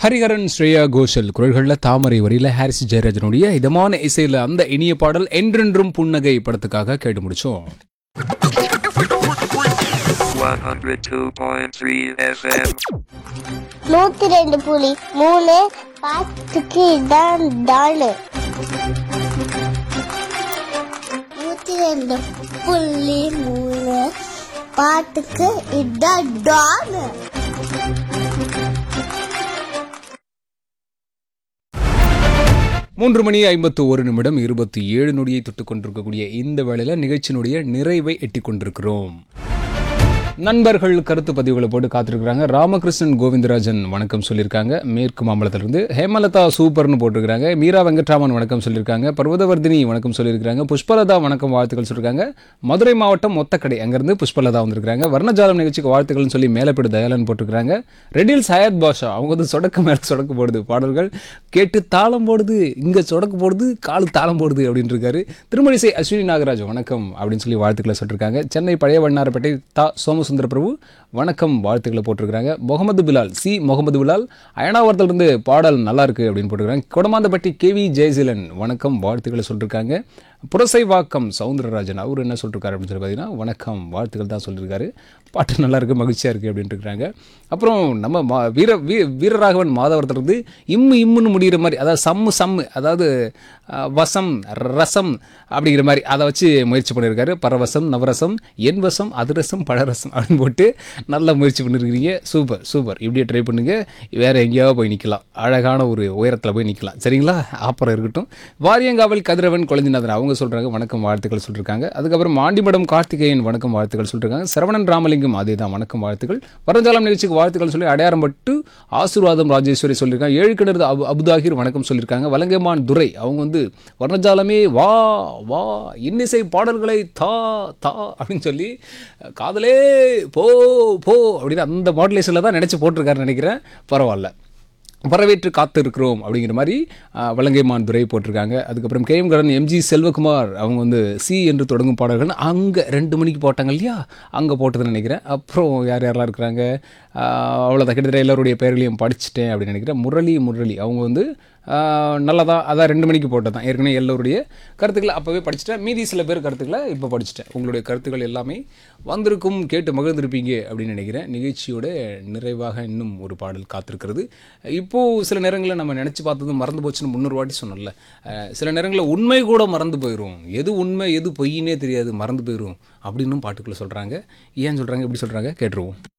ஹரிஹரன் ஸ்ரேயா கோஷல் குரல்களில் தாமரை வரியில ஹாரிஸ் ஜெயராஜனுடைய இதமான இசையில் அந்த இனிய பாடல் என்றென்றும் புன்னகை படத்துக்காக கேட்டு முடிச்சோம் 102.3 FM. நூத்தி ரெண்டு புலி மூணு பாட்டுக்கு இதான் டாலு நூத்தி ரெண்டு புள்ளி மூணு பாட்டுக்கு இதான் டாலு மூன்று மணி ஐம்பத்து ஒரு நிமிடம் இருபத்தி ஏழு நொடியை தொட்டுக் கொண்டிருக்கக்கூடிய இந்த வேளையில் நிகழ்ச்சியினுடைய நிறைவை எட்டிக் கொண்டிருக்கிறோம் நண்பர்கள் கருத்து பதிவுகளை போட்டு காத்திருக்கிறாங்க ராமகிருஷ்ணன் கோவிந்தராஜன் வணக்கம் சொல்லியிருக்காங்க மேற்கு மாம்பலத்திலிருந்து ஹேமலதா சூப்பர்னு போட்டிருக்காங்க மீரா வெங்கட்ராமன் வணக்கம் சொல்லியிருக்காங்க பர்வதவர்தினி வணக்கம் சொல்லியிருக்காங்க புஷ்பலதா வணக்கம் வாழ்த்துக்கள் சொல்லியிருக்காங்க மதுரை மாவட்டம் மொத்தக்கடை அங்கேருந்து புஷ்பலதா வந்திருக்காங்க வர்ணஜாலம் நிகழ்ச்சிக்கு வாழ்த்துக்கள்னு சொல்லி மேலப்பேடு தயாளன் போட்டிருக்காங்க ரெடில் சையத் பாஷா அவங்க வந்து சொடக்கு மேலே சொடக்கு போடுது பாடல்கள் கேட்டு தாளம் போடுது இங்கே சொடக்கு போடுது காலு தாளம் போடுது அப்படின்னு இருக்காரு திருமணிசை அஸ்வினி நாகராஜ் வணக்கம் அப்படின்னு சொல்லி வாழ்த்துக்களை சொல்லியிருக்காங்க சென்னை பழைய வண்ணாரப்பேட்டை தா சோமசுந்தர பிரபு வணக்கம் வாழ்த்துக்களை போட்டிருக்காங்க முகமது பிலால் சி முகமது பிலால் அயனாவரத்திலிருந்து பாடல் நல்லா இருக்கு அப்படின்னு போட்டிருக்காங்க கொடமாந்தப்பட்டி கேவி ஜெயசீலன் வணக்கம் வாழ்த்துக்களை சொல்லியிருக்காங்க புரசைவாக்கம் சவுந்தரராஜன் அவர் என்ன சொல்லிருக்காரு அப்படின்னு சொல்லி பார்த்தீங்கன்னா வணக்கம் வாழ்த்துக்கள் தான் சொல்லியிருக்காரு பாட்டு நல்லா இருக்கு மகிழ்ச்சியாக இருக்குது அப்படின்ட்டு இருக்காங்க அப்புறம் நம்ம மா வீர வீ வீரராகவன் மாதவரத்திலிருந்து இம்மு இம்முன்னு முடிகிற மாதிரி அதாவது சம்மு சம்மு அதாவது அஹ், வசம் ரசம் அப்படிங்கிற மாதிரி அதை வச்சு முயற்சி பண்ணியிருக்காரு பரவசம் நவரசம் என் வசம் அதிரசம் பழரசம் அப்படின்னு போட்டு நல்லா முயற்சி பண்ணியிருக்கிறீங்க சூப்பர் சூப்பர் இப்படியே ட்ரை பண்ணுங்க வேற எங்கேயாவது போய் நிற்கலாம் அழகான ஒரு உயரத்தில் போய் நிற்கலாம் சரிங்களா அப்புறம் இருக்கட்டும் வாரியங்காவல் கதிரவன் குழந்தைநாதன் அவங்க சொல்கிறாங்க வணக்கம் வாழ்த்துக்கள் சொல்லியிருக்காங்க அதுக்கப்புறம் மாண்டிமடம் கார்த்திகேயன் வணக்கம் வாழ்த்துக்கள் சொல்லியிருக்காங்க சரவணன் ராமலிங்கம் அதே தான் வணக்கம் வாழ்த்துக்கள் வரஞ்சாலம் நிகழ்ச்சிக்கு வாழ்த்துக்கள் சொல்லி அடையாளம் பட்டு ஆசீர்வாதம் ராஜேஸ்வரி சொல்லியிருக்காங்க ஏழு கிணறு அபு அபுதாகிர் வணக்கம் சொல்லியிருக்காங்க வலங்கைமான் துரை அவங்க வந்து வர்ணஜாலமே வா வா இன்னிசை பாடல்களை தா தா அப்படின்னு சொல்லி காதலே போ போ அப்படின்னு அந்த மாடுலேஷனில் தான் நினச்சி போட்டிருக்காருன்னு நினைக்கிறேன் பரவாயில்ல வரவேற்று காத்து இருக்கிறோம் அப்படிங்கிற மாதிரி ஆஹ், வலங்கைமான் துரை போட்டிருக்காங்க அதுக்கப்புறம் கேஎம் கடன் எம்ஜி செல்வகுமார் அவங்க வந்து சி என்று தொடங்கும் பாடல்கள் அங்கே ரெண்டு மணிக்கு போட்டாங்க இல்லையா அங்கே போட்டதுன்னு நினைக்கிறேன் அப்புறம் யார் யாரெல்லாம் இருக்கிறாங்க அவ்வளோதான் கிட்டத்தட்ட எல்லாருடைய பெயர்களையும் படிச்சுட்டேன் அப்படின்னு நினைக்கிறேன் முரளி முரளி அவங்க வந்து நல்லதா அதான் ரெண்டு மணிக்கு போட்டது தான் ஏற்கனவே எல்லோருடைய கருத்துக்களை அப்போவே படிச்சுட்டேன் மீதி சில பேர் கருத்துக்களை இப்போ படிச்சுட்டேன் உங்களுடைய கருத்துக்கள் எல்லாமே வந்திருக்கும் கேட்டு மகிழ்ந்திருப்பீங்க அப்படின்னு நினைக்கிறேன் நிகழ்ச்சியோட நிறைவாக இன்னும் ஒரு பாடல் காத்திருக்கிறது இப்போது சில நேரங்களில் நம்ம நினச்சி பார்த்தது மறந்து போச்சுன்னு முன்னூறு வாட்டி சொன்னோம்ல அஹ், சில நேரங்களில் உண்மை கூட மறந்து போயிடும் எது உண்மை எது பொய்யினே தெரியாது மறந்து போயிடும் அப்படின்னும் பாட்டுக்குள்ளே சொல்கிறாங்க ஏன் சொல்கிறாங்க எப்படி சொல்கிறாங்க கேட்டுருவோம்